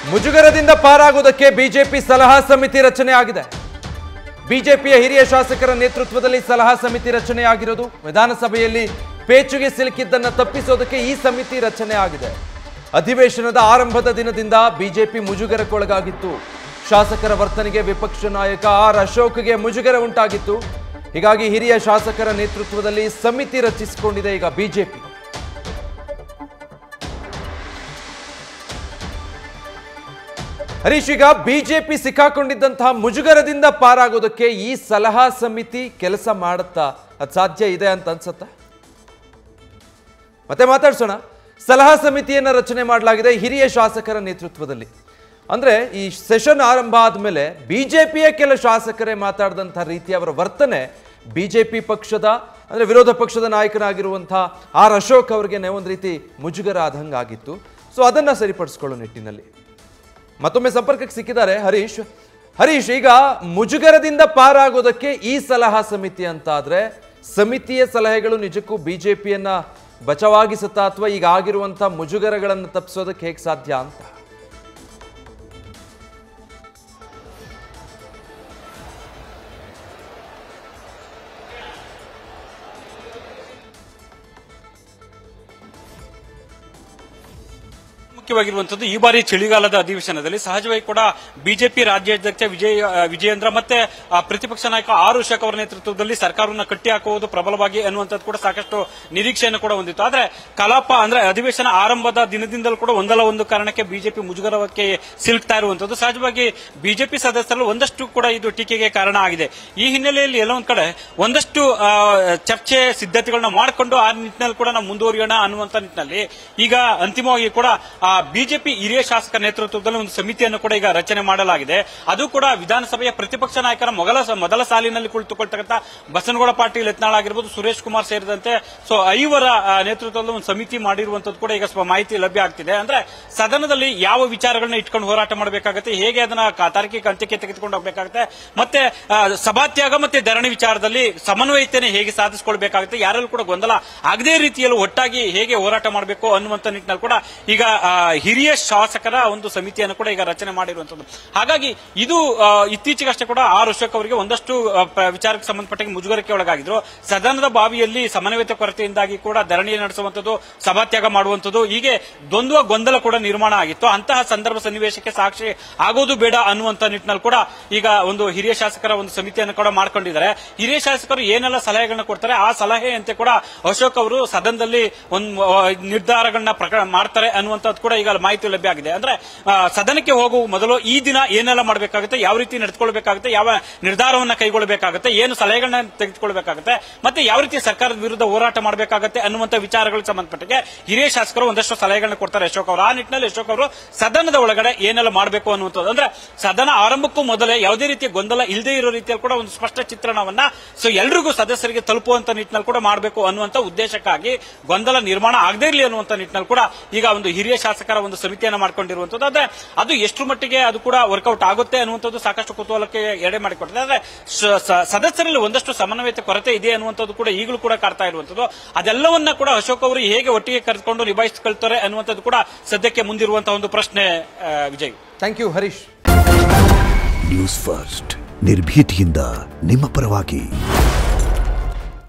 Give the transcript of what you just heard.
ಮುಜುಗರದಿಂದ ಪಾರಾಗುವುದಕ್ಕೆ BJP ಸಲಹಾ ಸಮಿತಿ ರಚನೆ ಆಗಿದೆ ಬಿಜೆಪಿಯ ಹಿರಿಯ ಶಾಸಕರ ನೇತೃತ್ವದಲ್ಲಿ ಸಲಹಾ ಸಮಿತಿ ರಚನೆ ಆಗಿರೋದು ವಿಧಾನಸಭೆಯಲ್ಲಿ ಪೇಚುಗೆ ಸಿಲುಕಿದ್ದನ್ನ ತಪ್ಪಿಸೋದಕ್ಕೆ ಈ ಸಮಿತಿ ರಚನೆ ಆಗಿದೆ ಅಧಿವೇಶನದ ಆರಂಭದ ದಿನದಿಂದ ಬಿಜೆಪಿ ಮುಜುಗರಕ್ಕೊಳಗಾಗಿತ್ತು ಶಾಸಕರ ವರ್ತನೆಗೆ ವಿಪಕ್ಷ ನಾಯಕ ಆರ್ ಅಶೋಕ್ಗೆ ಮುಜುಗರ ಉಂಟಾಗಿತ್ತು ಹೀಗಾಗಿ ಹಿರಿಯ ಶಾಸಕರ ನೇತೃತ್ವದಲ್ಲಿ ಸಮಿತಿ ರಚಿಸಿಕೊಂಡಿದೆ ಈಗ ಬಿಜೆಪಿ ಹರೀಶ್ ಈಗ ಬಿಜೆಪಿ ಸಿಕ್ಕಾಕೊಂಡಿದ್ದಂತಹ ಮುಜುಗರದಿಂದ ಪಾರಾಗೋದಕ್ಕೆ ಈ ಸಲಹಾ ಸಮಿತಿ ಕೆಲಸ ಮಾಡುತ್ತಾ ಅದು ಸಾಧ್ಯ ಇದೆ ಅಂತ ಅನ್ಸತ್ತಾ ಮತ್ತೆ ಮಾತಾಡ್ಸೋಣ ಸಲಹಾ ಸಮಿತಿಯನ್ನ ರಚನೆ ಮಾಡಲಾಗಿದೆ ಹಿರಿಯ ಶಾಸಕರ ನೇತೃತ್ವದಲ್ಲಿ ಅಂದ್ರೆ ಈ ಸೆಷನ್ ಆರಂಭ ಆದ್ಮೇಲೆ ಬಿಜೆಪಿಯ ಕೆಲ ಶಾಸಕರೇ ಮಾತಾಡಿದಂತಹ ರೀತಿ ಅವರ ವರ್ತನೆ ಬಿಜೆಪಿ ಪಕ್ಷದ ಅಂದ್ರೆ ವಿರೋಧ ಪಕ್ಷದ ನಾಯಕನಾಗಿರುವಂತಹ ಆರ್ ಅಶೋಕ್ ಅವರಿಗೆ ಒಂದು ರೀತಿ ಮುಜುಗರ ಆದಂಗಾಗಿತ್ತು ಸೊ ಅದನ್ನ ಸರಿಪಡಿಸ್ಕೊಳ್ಳೋ ನಿಟ್ಟಿನಲ್ಲಿ ಮತ್ತೊಮ್ಮೆ ಸಂಪರ್ಕಕ್ಕೆ ಸಿಕ್ಕಿದ್ದಾರೆ ಹರೀಶ್ ಹರೀಶ್ ಈಗ ಮುಜುಗರದಿಂದ ಪಾರಾಗೋದಕ್ಕೆ ಈ ಸಲಹಾ ಸಮಿತಿ ಅಂತ ಆದ್ರೆ ಸಮಿತಿಯ ಸಲಹೆಗಳು ನಿಜಕ್ಕೂ ಬಿಜೆಪಿಯನ್ನ ಬಚಾವಾಗಿಸುತ್ತಾ ಅಥವಾ ಈಗ ಆಗಿರುವಂತಹ ಮುಜುಗರಗಳನ್ನು ತಪ್ಪಿಸೋದಕ್ಕೆ ಹೇಗೆ ಸಾಧ್ಯ ಅಂತ ಮುಖ್ಯವಾಗಿರುವಂತದ್ದು ಈ ಬಾರಿ ಚಳಿಗಾಲದ ಅಧಿವೇಶನದಲ್ಲಿ ಸಹಜವಾಗಿ ಕೂಡ ಬಿಜೆಪಿ ರಾಜ್ಯಾಧ್ಯಕ್ಷ ವಿಜಯ ವಿಜಯೇಂದ್ರ ಮತ್ತೆ ಆ, ಪ್ರತಿಪಕ್ಷ ನಾಯಕ ಆರ್ ಉಷಕ್ ಅವರ ನೇತೃತ್ವದಲ್ಲಿ ಸರ್ಕಾರವನ್ನು ಕಟ್ಟಿ ಹಾಕುವುದು ಪ್ರಬಲವಾಗಿ ಅನ್ನುವಂಥದ್ದು ಕೂಡ ಸಾಕಷ್ಟು ನಿರೀಕ್ಷೆಯನ್ನು ಕೂಡ ಹೊಂದಿತ್ತು ಆದ್ರೆ ಕಲಾಪ ಅಂದ್ರೆ ಅಧಿವೇಶನ ಆರಂಭದ ದಿನದಿಂದಲೂ ಕೂಡ ಒಂದಲ್ಲ ಒಂದು ಕಾರಣಕ್ಕೆ ಬಿಜೆಪಿ ಮುಜುಗರಕ್ಕೆ ಸಿಲುಕ್ತಾ ಇರುವಂತದ್ದು ಸಹಜವಾಗಿ ಬಿಜೆಪಿ ಸದಸ್ಯರು ಒಂದಷ್ಟು ಕೂಡ ಇದು ಟೀಕೆಗೆ ಕಾರಣ ಆಗಿದೆ ಈ ಹಿನ್ನೆಲೆಯಲ್ಲಿ ಎಲ್ಲ ಒಂದ್ ಕಡೆ ಒಂದಷ್ಟು ಆ, ಚರ್ಚೆ ಸಿದ್ಧತೆಗಳನ್ನ ಮಾಡಿಕೊಂಡು ಆ ನಿಟ್ಟಿನಲ್ಲಿ ಕೂಡ ನಾವು ಮುಂದುವರಿಯೋಣ ಅನ್ನುವಂತ ನಿಟ್ಟಿನಲ್ಲಿ ಈಗ ಅಂತಿಮವಾಗಿ ಕೂಡ ಆ ಬಿಜೆಪಿ ಹಿರಿಯ ಶಾಸಕ ನೇತೃತ್ವದಲ್ಲಿ ಒಂದು ಸಮಿತಿಯನ್ನು ಕೂಡ ಈಗ ರಚನೆ ಮಾಡಲಾಗಿದೆ ಅದು ಕೂಡ ವಿಧಾನಸಭೆಯ ಪ್ರತಿಪಕ್ಷ ನಾಯಕರ ಮೊದಲ ಮೊದಲ ಸಾಲಿನಲ್ಲಿ ಕುಳಿತುಕೊಳ್ತಕ್ಕಂಥ ಬಸನಗೌಡ ಪಾಟೀಲ್ ಯತ್ನಾಳ್ ಆಗಿರ್ಬೋದು ಸುರೇಶ್ ಕುಮಾರ್ ಸೇರಿದಂತೆ ಸೊ ಐವರ ಆ, ನೇತೃತ್ವದಲ್ಲಿ ಒಂದು ಸಮಿತಿ ಮಾಡಿರುವಂತದ್ದು ಕೂಡ ಈಗ ಸ್ವಲ್ಪ ಮಾಹಿತಿ ಲಭ್ಯ ಆಗ್ತಿದೆ ಅಂದ್ರೆ ಸದನದಲ್ಲಿ ಯಾವ ವಿಚಾರಗಳನ್ನ ಇಟ್ಕೊಂಡು ಹೋರಾಟ ಮಾಡಬೇಕಾಗುತ್ತೆ ಹೇಗೆ ಅದನ್ನ ಕ- ತಾರ್ಕಿಕ ಅಂತ್ಯಕ್ಕೆ ತೆಗೆದುಕೊಂಡು ಹೋಗಬೇಕಾಗುತ್ತೆ ಮತ್ತೆ ಆ, ಸಭಾತ್ಯಾಗ ಮತ್ತೆ ಧರಣಿ ವಿಚಾರದಲ್ಲಿ ಸಮನ್ವಯತೆಯನ್ನು ಹೇಗೆ ಸಾಧಿಸಿಕೊಳ್ಬೇಕಾಗುತ್ತೆ ಯಾರಲ್ಲೂ ಕೂಡ ಗೊಂದಲ ಆಗದೇ ರೀತಿಯಲ್ಲಿ ಒಟ್ಟಾಗಿ ಹೇಗೆ ಹೋರಾಟ ಮಾಡಬೇಕು ಅನ್ನುವಂತ ನಿಟ್ಟಿನಲ್ಲಿ ಕೂಡ ಈಗ ಆ, ಹಿರಿಯ ಶಾಸಕರ ಒಂದು ಸಮಿತಿಯನ್ನು ಕೂಡ ಈಗ ರಚನೆ ಮಾಡಿರುವಂತದ್ದು ಹಾಗಾಗಿ ಇದು ಆ, ಇತ್ತೀಚೆಗಷ್ಟೇ ಕೂಡ ಆರ್ ಅಶೋಕ್ ಅವರಿಗೆ ಒಂದಷ್ಟು ಆ, ಪ- ವಿಚಾರಕ್ಕೆ ಸಂಬಂಧಪಟ್ಟ ಮುಜುಗರಕ್ಕೆ ಒಳಗಾಗಿದ್ರು ಸದನದ ಬಾವಿಯಲ್ಲಿ ಸಮನ್ವಯತೆ ಕೊರತೆಯಿಂದಾಗಿ ಕೂಡ ಧರಣಿ ನಡೆಸುವಂತದ್ದು ಸಭಾತ್ಯಾಗ ಮಾಡುವಂತದ್ದು ಹೀಗೆ ದ್ವಂದ್ವ ಗೊಂದಲ ಕೂಡ ನಿರ್ಮಾಣ ಆಗಿತ್ತು ಅಂತಹ ಸಂದರ್ಭ ಸನ್ನಿವೇಶಕ್ಕೆ ಸಾಕ್ಷಿ ಆಗೋದು ಬೇಡ ಅನ್ನುವಂತ ನಿಟ್ಟಿನಲ್ಲಿ ಕೂಡ ಈಗ ಒಂದು ಹಿರಿಯ ಶಾಸಕರ ಒಂದು ಸಮಿತಿಯನ್ನು ಕೂಡ ಮಾಡ್ಕೊಂಡಿದ್ದಾರೆ ಹಿರಿಯ ಶಾಸಕರು ಏನೆಲ್ಲ ಸಲಹೆಗಳನ್ನ ಕೊಡ್ತಾರೆ ಆ ಸಲಹೆಯಂತೆ ಕೂಡ ಅಶೋಕ್ ಅವರು ಸದನದಲ್ಲಿ ಒಂದು ಆ, ನಿರ್ಧಾರಗಳನ್ನ ಪ್ರಕಟ ಮಾಡ್ತಾರೆ ಅನ್ನುವಂಥದ್ದು ಕೂಡ ಈಗ ಮಾಹಿತಿ ಲಭ್ಯ ಆಗಿದೆ ಅಂದ್ರೆ ಆ, ಸದನಕ್ಕೆ ಹೋಗುವ ಮೊದಲು ಈ ದಿನ ಏನೆಲ್ಲ ಮಾಡಬೇಕಾಗುತ್ತೆ ಯಾವ ರೀತಿ ನಡೆದುಕೊಳ್ಬೇಕಾಗುತ್ತೆ ಯಾವ ನಿರ್ಧಾರವನ್ನ ಕೈಗೊಳ್ಳಬೇಕಾಗುತ್ತೆ ಏನು ಸಲಹೆಗಳನ್ನ ತೆಗೆದುಕೊಳ್ಬೇಕಾಗುತ್ತೆ ಮತ್ತೆ ಯಾವ ರೀತಿ ಸರ್ಕಾರದ ವಿರುದ್ಧ ಹೋರಾಟ ಮಾಡಬೇಕಾಗುತ್ತೆ ಅನ್ನುವಂಥ ವಿಚಾರಗಳಿಗೆ ಸಂಬಂಧಪಟ್ಟಿಗೆ ಹಿರಿಯ ಶಾಸಕರು ಒಂದಷ್ಟು ಸಲಹೆಗಳನ್ನ ಕೊಡ್ತಾರೆ ಅಶೋಕ್ ಅವರು ಆ ನಿಟ್ಟಿನಲ್ಲಿ ಅಶೋಕ್ ಅವರು ಸದನದ ಒಳಗಡೆ ಏನೆಲ್ಲ ಮಾಡಬೇಕು ಅನ್ನುವಂಥದ್ದು ಅಂದ್ರೆ ಸದನ ಆರಂಭಕ್ಕೂ ಮೊದಲೇ ಯಾವುದೇ ರೀತಿಯ ಗೊಂದಲ ಇಲ್ಲದೇ ಇರೋ ರೀತಿಯಲ್ಲಿ ಕೂಡ ಒಂದು ಸ್ಪಷ್ಟ ಚಿತ್ರಣವನ್ನ ಸೊ ಎಲ್ರಿಗೂ ಸದಸ್ಯರಿಗೆ ತಲುಪುವಂತ ನಿಟ್ಟಿನಲ್ಲಿ ಕೂಡ ಮಾಡಬೇಕು ಅನ್ನುವಂಥ ಉದ್ದೇಶಕ್ಕಾಗಿ ಗೊಂದಲ ನಿರ್ಮಾಣ ಆಗದೇ ಇರಲಿ ಅನ್ನುವಂಥ ನಿಟ್ಟಿನಲ್ಲಿ ಕೂಡ ಈಗ ಒಂದು ಹಿರಿಯ ಶಾಸಕರ ಒಂದು ಸಮಿತಿಯನ್ನ ಮಾಡ್ಕೊಂಡಿರುವಂತದ್ದು ಆದ್ರೆ ಅದು ಎಷ್ಟು ಮಟ್ಟಿಗೆ ಅದು ಕೂಡ ವರ್ಕೌಟ್ ಆಗುತ್ತೆ ಅನ್ನುವಂಥದ್ದು ಸಾಕಷ್ಟು ಕುತೂಹಲಕ್ಕೆ ಎಡೆ ಮಾಡಿಕೊಟ್ಟಿದೆ ಆದ್ರೆ ಸ- ಸ- ಸದಸ್ಯರಲ್ಲಿ ಒಂದಷ್ಟು ಸಮನ್ವಯತೆ ಕೊರತೆ ಇದೆ ಅನ್ನುವಂಥದ್ದು ಕೂಡ ಈಗಲೂ ಕೂಡ ಕಾಡ್ತಾ ಇರುವಂತದ್ದು ಅದೆಲ್ಲವನ್ನ ಕೂಡ ಅಶೋಕ್ ಅವರು ಹೇಗೆ ಒಟ್ಟಿಗೆ ಕರೆದುಕೊಂಡು ನಿಭಾಯಿಸಿಕೊಳ್ತಾರೆ ಅನ್ನುವಂಥದ್ದು ಕೂಡ ಸದ್ಯಕ್ಕೆ ಮುಂದಿರುವಂತಹ ಒಂದು ಪ್ರಶ್ನೆ ಆ, Vijay thank you Harish news first ನಿರ್ಭೀತಿಯಿಂದ ನಿಮ್ಮ ಪರವಾಗಿ